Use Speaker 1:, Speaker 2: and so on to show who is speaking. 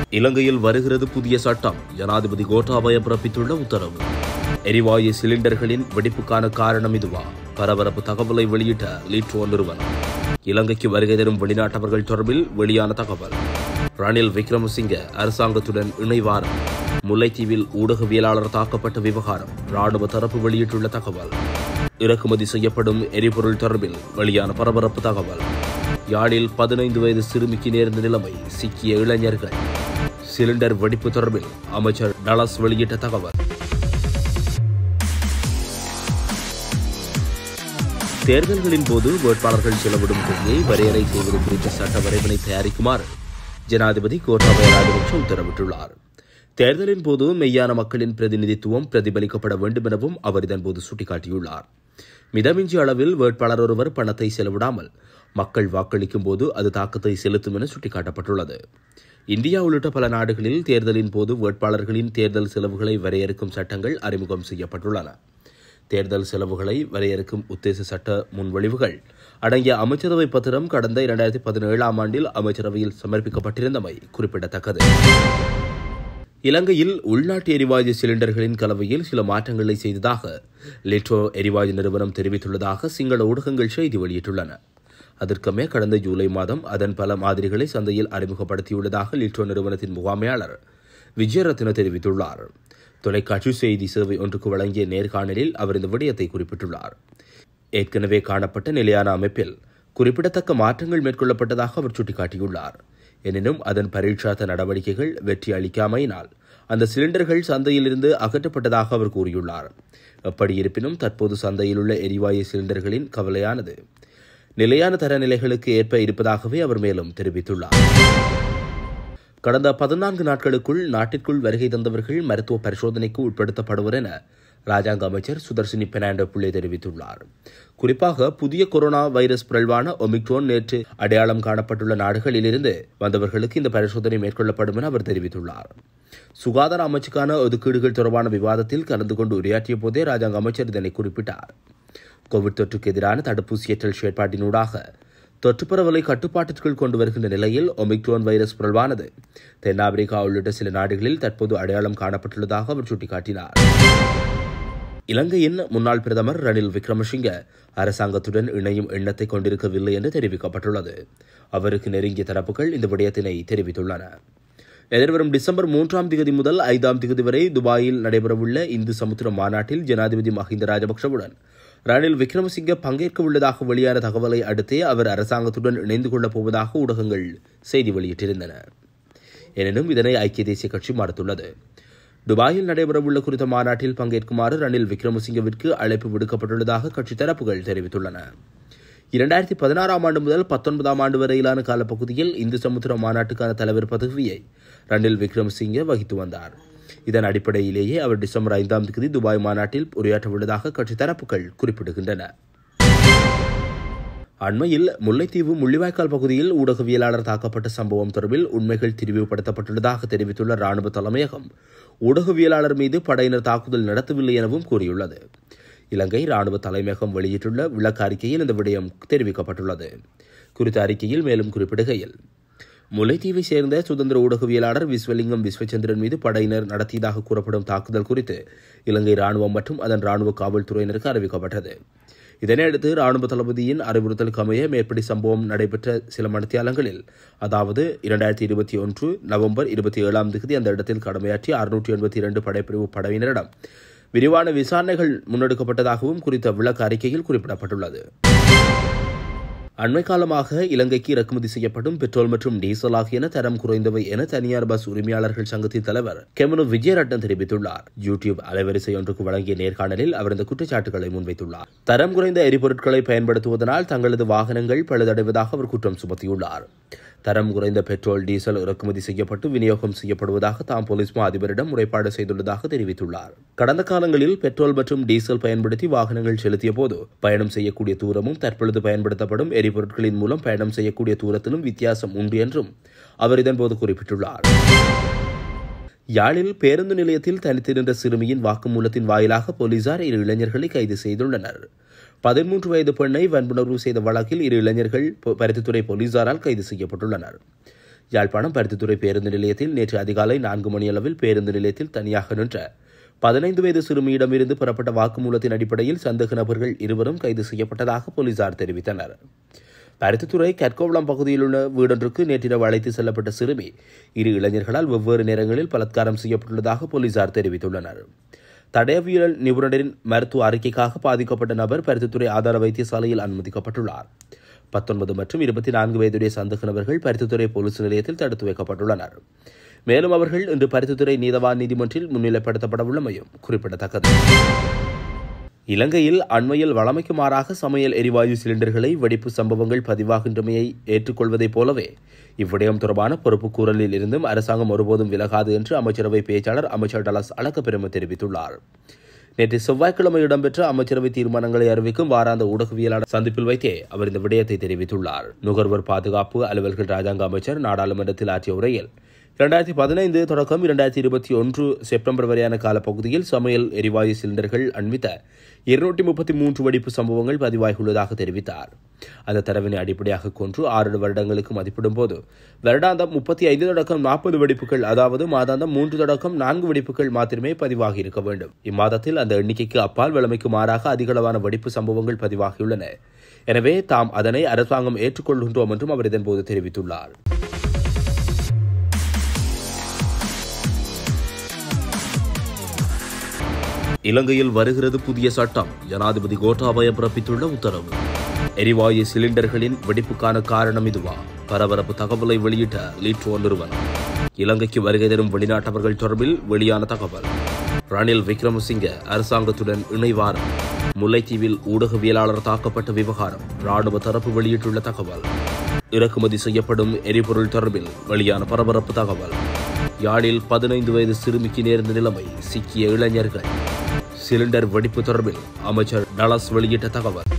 Speaker 1: இலங்கையில் வருகிறது புதிய சட்டம் ஜனாதிபதி கோட்டாபய பிறப்பித்துள்ள உத்தரவு எரிவாயு சிலிண்டர்களின் வெடிப்புக்கான காரணம் இதுவா பரபரப்பு தகவலை வெளியிட்ட லீட்ரோ நிறுவனம் இலங்கைக்கு வருகை தரும் வெளிநாட்டவர்கள் தொடர்பில் வெளியான தகவல் ரணில் விக்ரமசிங்க அரசாங்கத்துடன் இணைவாரம் முல்லைத்தீவில் ஊடகவியலாளர் தாக்கப்பட்ட விவகாரம் ராணுவ தரப்பு வெளியிட்டுள்ள தகவல் இறக்குமதி செய்யப்படும் எரிபொருள் தொடர்பில் வெளியான பரபரப்பு தகவல் யாழில் பதினைந்து வயது சிறுமிக்கு நேர்ந்த நிலைமை சிக்கிய இளைஞர்கள் சிலிண்டர் வெடிப்பு தொடர்பில் அமைச்சர் டலஸ் வெளியிட்ட தகவல் தேர்தல்களின் போது வேட்பாளர்கள் செலவிடும் தொகையை வரையறை செய்வது குறித்த சட்ட வரைவினை தயாரிக்குமாறு ஜனாதிபதி கோட்டாபய ராஜபக்ஷ உத்தரவிட்டுள்ளார் தேர்தலின் போது மெய்யான மக்களின் பிரதிநிதித்துவம் பிரதிபலிக்கப்பட வேண்டும் எனவும் அவர் இதன்போது சுட்டிக்காட்டியுள்ளார் மிதமிஞ்சி அளவில் வேட்பாளர் ஒருவர் பணத்தை செலவிடாமல் மக்கள் வாக்களிக்கும் போது அது தாக்கத்தை செலுத்தும் என சுட்டிக்காட்டப்பட்டுள்ளது இந்தியா உள்ளிட்ட பல நாடுகளில் தேர்தலின் போது வேட்பாளர்களின் தேர்தல் செலவுகளை வரையறுக்கும் சட்டங்கள் அறிமுகம் செய்யப்பட்டுள்ளன தேர்தல் செலவுகளை வரையறுக்கும் உத்தேச சட்ட முன்வழிவுகள் அடங்கிய அமைச்சரவை பத்திரம் கடந்த இரண்டாயிரத்தி பதினேழாம் ஆண்டில் அமைச்சரவையில் சமர்ப்பிக்கப்பட்டிருந்தமை குறிப்பிடத்தக்கது இலங்கையில் உள்நாட்டு எரிவாயு சிலிண்டர்களின் கலவையில் சில மாற்றங்களை செய்ததாக லிட்டோ எரிவாயு நிறுவனம் தெரிவித்துள்ளதாக சிங்கள ஊடகங்கள் செய்தி வெளியிட்டுள்ளன அதற்கமே கடந்த ஜூலை மாதம் அதன் பல மாதிரிகளை சந்தையில் அறிமுகப்படுத்தியுள்ளதாக லிட்டோ நிறுவனத்தின் முகாமையாளர் விஜயரத்ன தெரிவித்துள்ளார் தொலைக்காட்சி செய்தி சேவை ஒன்றுக்கு வழங்கிய நேர்காணலில் அவர் இந்த விடயத்தை குறிப்பிட்டுள்ளார் ஏற்கனவே காணப்பட்ட நிலையான அமைப்பில் குறிப்பிடத்தக்க மாற்றங்கள் மேற்கொள்ளப்பட்டதாக அவர் சுட்டிக்காட்டியுள்ளார் எனினும் அதன் பரீட்சார்த்த நடவடிக்கைகள் வெற்றி அளிக்காமையினால் அந்த சிலிண்டர்கள் சந்தையிலிருந்து அகற்றப்பட்டதாக அவர் கூறியுள்ளார் எப்படி இருப்பினும் தற்போது சந்தையில் உள்ள எரிவாயு சிலிண்டர்களின் கவலையானது நிலையான தரநிலைகளுக்கு ஏற்ப இருப்பதாகவே அவர் மேலும் தெரிவித்துள்ளார் கடந்த பதினான்கு நாட்களுக்குள் நாட்டிற்குள் வருகை தந்தவர்கள் மருத்துவ பரிசோதனைக்கு உட்படுத்தப்படுவர் என ராஜாங்க அமைச்சர் சுதர்சினி பெர்னாண்டோ பிள்ளை தெரிவித்துள்ளார் குறிப்பாக புதிய கொரோனா வைரஸ் பிறழ்வான ஒமிக்ரோன் நேற்று அடையாளம் காணப்பட்டுள்ள நாடுகளிலிருந்து வந்தவர்களுக்கு இந்த பரிசோதனை மேற்கொள்ளப்படும் என அவர் தெரிவித்துள்ளார் சுகாதார அமைச்சுக்கான ஒதுக்கீடுகள் தொடர்பான விவாதத்தில் கலந்து கொண்டு உரையாற்றிய போதே ராஜாங்க அமைச்சர் இதனை குறிப்பிட்டார் கோவிட் தொற்றுக்கு எதிரான தடுப்பூசியற்றல் செயற்பாட்டினூடாக தொற்று பரவலை கட்டுப்பாட்டிற்குள் கொண்டு வருகின்ற நிலையில் ஒமிக்ரோன் வைரஸ் பிறழ்வானது தென்னாப்பிரிக்கா உள்ளிட்ட சில நாடுகளில் தற்போது அடையாளம் காணப்பட்டுள்ளதாக அவர் சுட்டிக்காட்டினார் இலங்கையின் முன்னாள் பிரதமர் ரணில் விக்ரமசிங்க அரசாங்கத்துடன் இணையும் எண்ணத்தை கொண்டிருக்கவில்லை என்று தெரிவிக்கப்பட்டுள்ளது அவருக்கு நெருங்கிய தரப்புகள் இந்த விடயத்தினை தெரிவித்துள்ளன எதிர்வரும் டிசம்பர் மூன்றாம் திகதி முதல் ஐந்தாம் திகதி வரை துபாயில் நடைபெறவுள்ள இந்து சமுத்திர மாநாட்டில் ஜனாதிபதி மஹிந்த ராஜபக்சவுடன் ரணில் விக்ரமசிங்க பங்கேற்க உள்ளதாக வெளியான தகவலை அடுத்தே அவர் அரசாங்கத்துடன் இணைந்து கொள்ளப் போவதாக ஊடகங்கள் செய்தி வெளியிட்டிருந்தன எனினும் இதனை ஐக்கிய தேசிய கட்சி மறுத்துள்ளது துபாயில் நடைபெறவுள்ள குறித்த மாநாட்டில் பங்கேற்குமாறு ரணில் விக்ரமசிங்கவிற்கு அழைப்பு விடுக்கப்பட்டுள்ளதாக கட்சி தரப்புகள் தெரிவித்துள்ளன இரண்டாயிரத்தி பதினாறாம் ஆண்டு முதல் பத்தொன்பதாம் ஆண்டு வரையிலான காலப்பகுதியில் இந்து சமுத்திர மாநாட்டுக்கான தலைவர் பதவியை ரணில் விக்ரமசிங்கே வகித்து வந்தார் இதன் அடிப்படையிலேயே அவர் டிசம்பர் ஐந்தாம் தேதி துபாய் மாநாட்டில் உரையாற்றவுள்ளதாக கட்சி தரப்புகள் குறிப்பிடுகின்றன அண்மையில் முல்லைத்தீவு முள்ளிவாய்க்கால் பகுதியில் ஊடகவியலாளர் தாக்கப்பட்ட சம்பவம் தொடர்பில் உண்மைகள் தெரிவுபடுத்தப்பட்டுள்ளதாக தெரிவித்துள்ள ராணுவ தலைமையகம் ஊடகவியலாளர் மீது படையினர் தாக்குதல் நடத்தவில்லை எனவும் கூறியுள்ளது இலங்கை ராணுவ தலைமையகம் வெளியிட்டுள்ள விளக்க அறிக்கையில் இந்த விடயம் தெரிவிக்கப்பட்டுள்ளது குறித்த அறிக்கையில் மேலும் குறிப்பிடுகையில் முல்லைத்தீவை சேர்ந்த சுதந்திர ஊடகவியலாளர் விஸ்வலிங்கம் விஸ்வச்சந்திரன் மீது படையினர் நடத்தியதாக கூறப்படும் தாக்குதல் குறித்து இலங்கை ராணுவம் மற்றும் அதன் ராணுவ காவல்துறையினருக்கு அறிவிக்கப்பட்டது இதனையடுத்து ராணுவ தளபதியின் அறிவுறுத்தலுக்கு அமைய மேற்படி சம்பவம் நடைபெற்ற சில மணித்தியாலங்களில் அதாவது இரண்டாயிரத்தி இருபத்தி ஒன்று நவம்பர் இருபத்தி ஏழாம் தேதி அந்த இடத்தில் கடமையாற்றி அறுநூற்றி எண்பத்தி இரண்டு படைப்பிரிவு படையினரிடம் விரிவான விசாரணைகள் முன்னெடுக்கப்பட்டதாகவும் குறித்த விளக்க அறிக்கையில் குறிப்பிடப்பட்டுள்ளது அண்மை காலமாக இலங்கைக்கு இறக்குமதி செய்யப்படும் பெட்ரோல் மற்றும் டீசல் ஆகியன தரம் குறைந்தவை என தனியார் பஸ் உரிமையாளர்கள் சங்கத்தின் தலைவர் கெமனு விஜயரட்டன் தெரிவித்துள்ளார் யூடியூப் அலைவரிசை ஒன்றுக்கு வழங்கிய நேர்காணலில் அவர் இந்த குற்றச்சாட்டுகளை முன்வைத்துள்ளார் தரம் குறைந்த எரிபொருட்களை பயன்படுத்துவதனால் தங்களது வாகனங்கள் பழுதடைவதாக அவர் குற்றம் சுமத்தியுள்ளார் தரம் குறைந்த பெட்ரோல் டீசல் இறக்குமதி செய்யப்பட்டு விநியோகம் செய்யப்படுவதாக தாம் போலீஸ் மா அதிபரிடம் முறைப்பாடு செய்துள்ளதாக தெரிவித்துள்ளார் கடந்த காலங்களில் பெட்ரோல் மற்றும் டீசல் பயன்படுத்தி வாகனங்கள் செலுத்திய போது பயணம் செய்யக்கூடிய தூரமும் தற்பொழுது பயன்படுத்தப்படும் எரிபொருட்களின் மூலம் பயணம் செய்யக்கூடிய தூரத்திலும் வித்தியாசம் உண்டு என்றும் அவர் இதன்போது குறிப்பிட்டுள்ளார் யாழில் பேருந்து நிலையத்தில் தனித்து நின்ற சிறுமியின் வாக்குமூலத்தின் வாயிலாக போலீசார் இரு இளைஞர்களை கைது செய்துள்ளனர் பதிமூன்று வயது பெண்ணை வன்புணர்வு செய்த வழக்கில் இரு இளைஞர்கள் ப- பருத்தித்துறை போலீசாரால் கைது செய்யப்பட்டுள்ளனர் யாழ்ப்பாணம் பருத்தித்துறை பேருந்து நிலையத்தில் நேற்று அதிகாலை நான்கு மணியளவில் பேருந்து நிலையத்தில் தனியாக நின்ற பதினைந்து வயது சிறுமியிடமிருந்து பெறப்பட்ட வாக்குமூலத்தின் அடிப்படையில் சந்தேக நபர்கள் இருவரும் கைது செய்யப்பட்டதாக போலீசார் தெரிவித்தனர் பருத்தித்துறை கற்கோவளம் பகுதியில் உள்ள வீடொன்றுக்கு நேற்றிரவு அழைத்து செல்லப்பட்ட சிறுமி இரு இளைஞர்களால் வெவ்வேறு நேரங்களில் பலாத்காரம் செய்யப்பட்டுள்ளதாக போலீசார் தெரிவித்துள்ளனர் தடயவியல் நிபுணரின் மருத்துவ அறிக்கைக்காக பாதிக்கப்பட்ட நபர் பருத்தித்துறை ஆதார வைத்தியசாலையில் அனுமதிக்கப்பட்டுள்ளார் பத்தொன்பது மற்றும் இருபத்தி நான்கு வயதுடைய சந்தேக நபர்கள் பருத்தித்துறை போலீஸ் நிலையத்தில் தடுத்து வைக்கப்பட்டுள்ளனர் மேலும் அவர்கள் இன்று பருத்தித்துறை நீதவான் நீதிமன்றில் முன்னிலைப்படுத்தப்பட உள்ளமையும் குறிப்பிடத்தக்கது இலங்கையில் அண்மையில் வழமைக்கு மாறாக சமையல் எரிவாயு சிலிண்டர்களை வெடிப்பு சம்பவங்கள் பதிவாகின்றமையை ஏற்றுக்கொள்வதைப் போலவே இவ்விடயம் தொடர்பான பொறுப்புக்கூறலில் இருந்தும் அரசாங்கம் ஒருபோதும் விலகாது என்று அமைச்சரவை பேச்சாளர் அமைச்சர் டலஸ் அழகப்பெருமை தெரிவித்துள்ளார் நேற்று செவ்வாய்க்கிழமை இடம்பெற்ற அமைச்சரவை தீர்மானங்களை அறிவிக்கும் வாராந்த ஊடகவியலாளர் சந்திப்பில் வைத்தே அவர் இந்த விடயத்தை தெரிவித்துள்ளார் நுகர்வோர் பாதுகாப்பு அலுவல்கள் ராஜாங்க அமைச்சர் நாடாளுமன்றத்தில் ஆற்றிய உரையில் இரண்டாயிரத்தி பதினைந்து தொடக்கம் இரண்டாயிரத்தி இருபத்தி ஒன்று செப்டம்பர் வரையான காலப்பகுதியில் சமையல் எரிவாயு சிலிண்டர்கள் அண்மித்த இருநூற்றி முப்பத்தி மூன்று வெடிப்பு சம்பவங்கள் பதிவாகியுள்ளதாக தெரிவித்தார் அந்த தரவினை அடிப்படையாக கொண்டு ஆறு வருடங்களுக்கு மதிப்பிடும் போது வருடாந்தம் முப்பத்தி ஐந்து தொடக்கம் நாற்பது வெடிப்புகள் அதாவது மாதாந்தம் மூன்று தொடக்கம் நான்கு வெடிப்புகள் மாத்திரமே பதிவாகி இருக்க வேண்டும் இம்மாதத்தில் அந்த எண்ணிக்கைக்கு அப்பால் வழமைக்கு மாறாக அதிகளவான வெடிப்பு சம்பவங்கள் பதிவாகியுள்ளன எனவே தாம் அதனை அரசாங்கம் ஏற்றுக்கொள்கின்றோம் என்றும் அவர் இதன்போது தெரிவித்துள்ளார் இலங்கையில் வருகிறது புதிய சட்டம் ஜனாதிபதி கோட்டாபய பிறப்பித்துள்ள உத்தரவு எரிவாயு சிலிண்டர்களின் வெடிப்புக்கான காரணம் இதுவா பரபரப்பு தகவலை வெளியிட்ட லீட்ரோ நிறுவனம் இலங்கைக்கு வருகை தரும் வெளிநாட்டவர்கள் தொடர்பில் வெளியான தகவல் ரணில் விக்ரமசிங்க அரசாங்கத்துடன் இணைவாரம் முல்லைத்தீவில் ஊடகவியலாளர் தாக்கப்பட்ட விவகாரம் ராணுவ தரப்பு வெளியிட்டுள்ள தகவல் இறக்குமதி செய்யப்படும் எரிபொருள் தொடர்பில் வெளியான பரபரப்பு தகவல் யாழில் பதினைந்து வயது சிறுமிக்கு நேர்ந்த நிலைமை சிக்கிய இளைஞர்கள் சிலிண்டர் வெடிப்பு தொடர்பில் அமைச்சர் டலஸ் வெளியிட்ட தகவல்